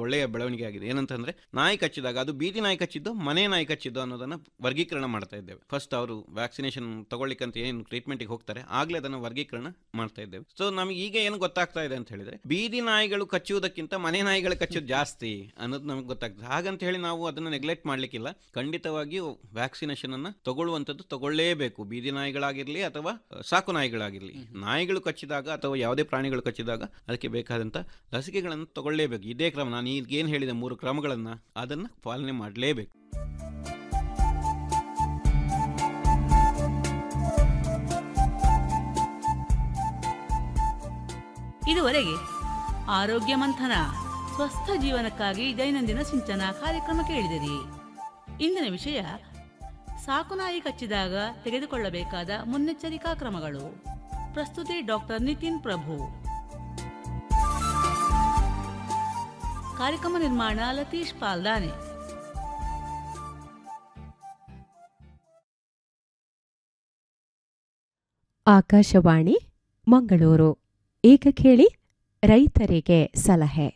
ಒಳ್ಳೆಯ ಬೆಳವಣಿಗೆ ಆಗಿದೆ ಏನಂತಂದ್ರೆ ನಾಯಿ ಕಚ್ಚಿದಾಗ ಅದು ಬೀದಿ ನಾಯಿ ಕಚ್ಚಿದ್ದು ಮನೆ ನಾಯಿ ಕಚ್ಚಿದ್ದು ಅನ್ನೋದನ್ನ ವರ್ಗೀಕರಣ ಮಾಡ್ತಾ ಇದ್ದೇವೆ ಫಸ್ಟ್ ಅವರು ವ್ಯಾಕ್ಸಿನೇಷನ್ ತಗೊಳ್ಳಿಕ್ಕಂತ ಏನು ಟ್ರೀಟ್ಮೆಂಟ್ಗೆ ಹೋಗ್ತಾರೆ ಆಗ್ಲೇ ಅದನ್ನು ವರ್ಗೀಕರಣ ಮಾಡ್ತಾ ಇದ್ದೇವೆ ಸೊ ನಮಗೆ ಈಗ ಏನು ಗೊತ್ತಾಗ್ತಾ ಇದೆ ಅಂತ ಹೇಳಿದ್ರೆ ಬೀದಿ ನಾಯಿಗಳು ಕಚ್ಚುವುದಕ್ಕಿಂತ ಮನೆ ನಾಯಿಗಳು ಕಚ್ಚೋದು ಜಾಸ್ತಿ ಅನ್ನೋದು ನಮಗೆ ಗೊತ್ತಾಗ್ತದೆ ಹಾಗಂತ ಹೇಳಿ ನಾವು ಅದನ್ನ ನೆಗ್ಲೆಕ್ಟ್ ಮಾಡ್ಲಿಕ್ಕಿಲ್ಲ ಖಂಡಿತವಾಗಿಯೂ ವ್ಯಾಕ್ಸಿನೇಷನ್ ಅನ್ನ ತಗೊಳ್ಳುವಂಥದ್ದು ತಗೊಳ್ಳೇಬೇಕು ಬೀದಿ ನಾಯಿಗಳಾಗಿರ್ಲಿ ಅಥವಾ ಅಹ್, ಸಾಕು ನಾಯಿಗಳಾಗಿರ್ಲಿ ನಾಯಿಗಳು ಕಚ್ಚಿದಾಗ ಅಥವಾ ಯಾವುದೇ ಪ್ರಾಣಿಗಳು ಕಚ್ಚಿದಾಗ ಅದಕ್ಕೆ ಬೇಕಾದಂತ ಲಸಿಕೆಗಳನ್ನು ತಗೊಳ್ಳೇಬೇಕು ಇದೇ ಕ್ರಮ ನಾನು ಈಗ ಏನು ಹೇಳಿದೆ ಮೂರು ಕ್ರಮಗಳನ್ನ ಅದನ್ನ ಪಾಲನೆ ಮಾಡಲೇಬೇಕು ಇದುವರೆಗೆ ಆರೋಗ್ಯ ಮಂಥನ ಸ್ವಸ್ಥ ಜೀವನಕ್ಕಾಗಿ ದೈನಂದಿನ ಸಿಂಚನ ಕಾರ್ಯಕ್ರಮ ಕೇಳಿದಿರಿ ಇಂದಿನ ವಿಷಯ ಸಾಕುನಾಯಿ ಕಚ್ಚಿದಾಗ ತೆಗೆದುಕೊಳ್ಳಬೇಕಾದ ಮುನ್ನೆಚ್ಚರಿಕಾ ಕ್ರಮಗಳು ಪ್ರಸ್ತುತಿ ಡಾಕ್ಟರ್ ನಿತಿನ್ ಪ್ರಭು ಕಾರ್ಯಕ್ರಮ ನಿರ್ಮಾಣ ಲತೀಶ್ ಪಾಲ್ದಾನೆ ಆಕಾಶವಾಣಿ ಮಂಗಳೂರು ಈಗ ಕೇಳಿ ರೈತರಿಗೆ ಸಲಹೆ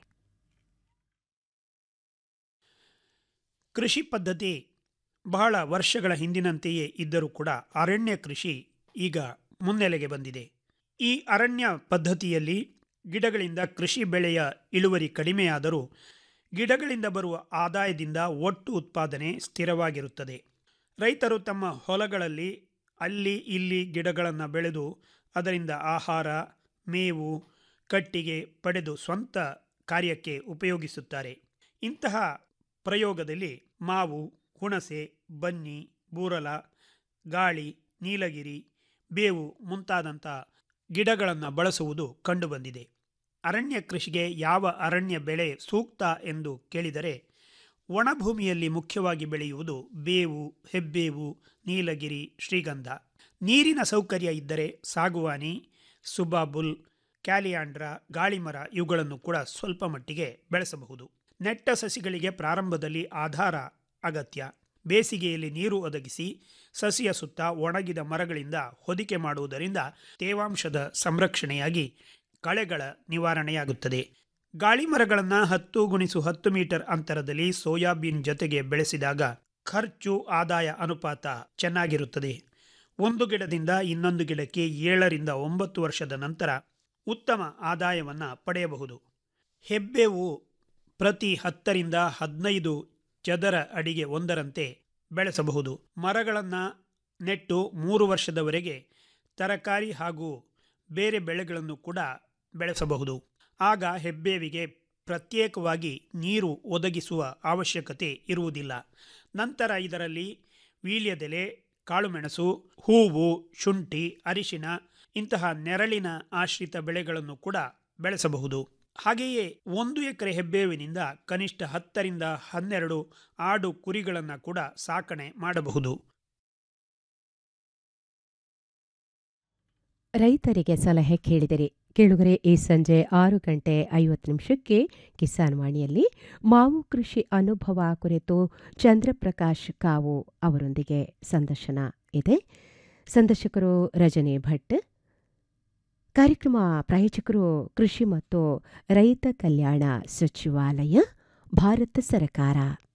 ಕೃಷಿ ಪದ್ಧತಿ ಬಹಳ ವರ್ಷಗಳ ಹಿಂದಿನಂತೆಯೇ ಇದ್ದರೂ ಕೂಡ ಅರಣ್ಯ ಕೃಷಿ ಈಗ ಮುನ್ನೆಲೆಗೆ ಬಂದಿದೆ ಈ ಅರಣ್ಯ ಪದ್ಧತಿಯಲ್ಲಿ ಗಿಡಗಳಿಂದ ಕೃಷಿ ಬೆಳೆಯ ಇಳುವರಿ ಕಡಿಮೆಯಾದರೂ ಗಿಡಗಳಿಂದ ಬರುವ ಆದಾಯದಿಂದ ಒಟ್ಟು ಉತ್ಪಾದನೆ ಸ್ಥಿರವಾಗಿರುತ್ತದೆ ರೈತರು ತಮ್ಮ ಹೊಲಗಳಲ್ಲಿ ಅಲ್ಲಿ ಇಲ್ಲಿ ಗಿಡಗಳನ್ನು ಬೆಳೆದು ಅದರಿಂದ ಆಹಾರ ಮೇವು ಕಟ್ಟಿಗೆ ಪಡೆದು ಸ್ವಂತ ಕಾರ್ಯಕ್ಕೆ ಉಪಯೋಗಿಸುತ್ತಾರೆ ಇಂತಹ ಪ್ರಯೋಗದಲ್ಲಿ ಮಾವು ಹುಣಸೆ ಬನ್ನಿ ಬೂರಲ ಗಾಳಿ ನೀಲಗಿರಿ ಬೇವು ಮುಂತಾದಂಥ ಗಿಡಗಳನ್ನು ಬಳಸುವುದು ಕಂಡುಬಂದಿದೆ ಅರಣ್ಯ ಕೃಷಿಗೆ ಯಾವ ಅರಣ್ಯ ಬೆಳೆ ಸೂಕ್ತ ಎಂದು ಕೇಳಿದರೆ ಒಣಭೂಮಿಯಲ್ಲಿ ಮುಖ್ಯವಾಗಿ ಬೆಳೆಯುವುದು ಬೇವು ಹೆಬ್ಬೇವು ನೀಲಗಿರಿ ಶ್ರೀಗಂಧ ನೀರಿನ ಸೌಕರ್ಯ ಇದ್ದರೆ ಸಾಗುವಾನಿ ಸುಬಾಬುಲ್ ಕ್ಯಾಲಿಯಾಂಡ್ರ ಗಾಳಿಮರ ಇವುಗಳನ್ನು ಕೂಡ ಸ್ವಲ್ಪ ಮಟ್ಟಿಗೆ ಬೆಳೆಸಬಹುದು ನೆಟ್ಟ ಸಸಿಗಳಿಗೆ ಪ್ರಾರಂಭದಲ್ಲಿ ಆಧಾರ ಅಗತ್ಯ ಬೇಸಿಗೆಯಲ್ಲಿ ನೀರು ಒದಗಿಸಿ ಸಸಿಯ ಸುತ್ತ ಒಣಗಿದ ಮರಗಳಿಂದ ಹೊದಿಕೆ ಮಾಡುವುದರಿಂದ ತೇವಾಂಶದ ಸಂರಕ್ಷಣೆಯಾಗಿ ಕಳೆಗಳ ನಿವಾರಣೆಯಾಗುತ್ತದೆ ಗಾಳಿ ಮರಗಳನ್ನು ಹತ್ತು ಗುಣಿಸು ಹತ್ತು ಮೀಟರ್ ಅಂತರದಲ್ಲಿ ಸೋಯಾಬೀನ್ ಜೊತೆಗೆ ಬೆಳೆಸಿದಾಗ ಖರ್ಚು ಆದಾಯ ಅನುಪಾತ ಚೆನ್ನಾಗಿರುತ್ತದೆ ಒಂದು ಗಿಡದಿಂದ ಇನ್ನೊಂದು ಗಿಡಕ್ಕೆ ಏಳರಿಂದ ಒಂಬತ್ತು ವರ್ಷದ ನಂತರ ಉತ್ತಮ ಆದಾಯವನ್ನು ಪಡೆಯಬಹುದು ಹೆಬ್ಬೇವು ಪ್ರತಿ ಹತ್ತರಿಂದ ಹದಿನೈದು ಚದರ ಅಡಿಗೆ ಒಂದರಂತೆ ಬೆಳೆಸಬಹುದು ಮರಗಳನ್ನು ನೆಟ್ಟು ಮೂರು ವರ್ಷದವರೆಗೆ ತರಕಾರಿ ಹಾಗೂ ಬೇರೆ ಬೆಳೆಗಳನ್ನು ಕೂಡ ಬೆಳೆಸಬಹುದು ಆಗ ಹೆಬ್ಬೇವಿಗೆ ಪ್ರತ್ಯೇಕವಾಗಿ ನೀರು ಒದಗಿಸುವ ಅವಶ್ಯಕತೆ ಇರುವುದಿಲ್ಲ ನಂತರ ಇದರಲ್ಲಿ ವೀಳ್ಯದೆಲೆ ಕಾಳುಮೆಣಸು ಹೂವು ಶುಂಠಿ ಅರಿಶಿನ ಇಂತಹ ನೆರಳಿನ ಆಶ್ರಿತ ಬೆಳೆಗಳನ್ನು ಕೂಡ ಬೆಳೆಸಬಹುದು ಹಾಗೆಯೇ ಒಂದು ಎಕರೆ ಹೆಬ್ಬೇವಿನಿಂದ ಕನಿಷ್ಠ ಹತ್ತರಿಂದ ಹನ್ನೆರಡು ಆಡು ಕುರಿಗಳನ್ನು ಕೂಡ ಸಾಕಣೆ ಮಾಡಬಹುದು ರೈತರಿಗೆ ಸಲಹೆ ಕೇಳಿದಿರಿ ಕೇಳುಗರೆ ಈ ಸಂಜೆ ಆರು ಗಂಟೆ ಐವತ್ತು ನಿಮಿಷಕ್ಕೆ ಕಿಸಾನ್ ವಾಣಿಯಲ್ಲಿ ಮಾವು ಕೃಷಿ ಅನುಭವ ಕುರಿತು ಚಂದ್ರಪ್ರಕಾಶ್ ಕಾವು ಅವರೊಂದಿಗೆ ಸಂದರ್ಶನ ಇದೆ ಸಂದರ್ಶಕರು ರಜನಿ ಭಟ್ ಕಾರ್ಯಕ್ರಮ ಪ್ರಾಯೋಜಕರು ಕೃಷಿ ಮತ್ತು ರೈತ ಕಲ್ಯಾಣ ಸಚಿವಾಲಯ ಭಾರತ ಸರ್ಕಾರ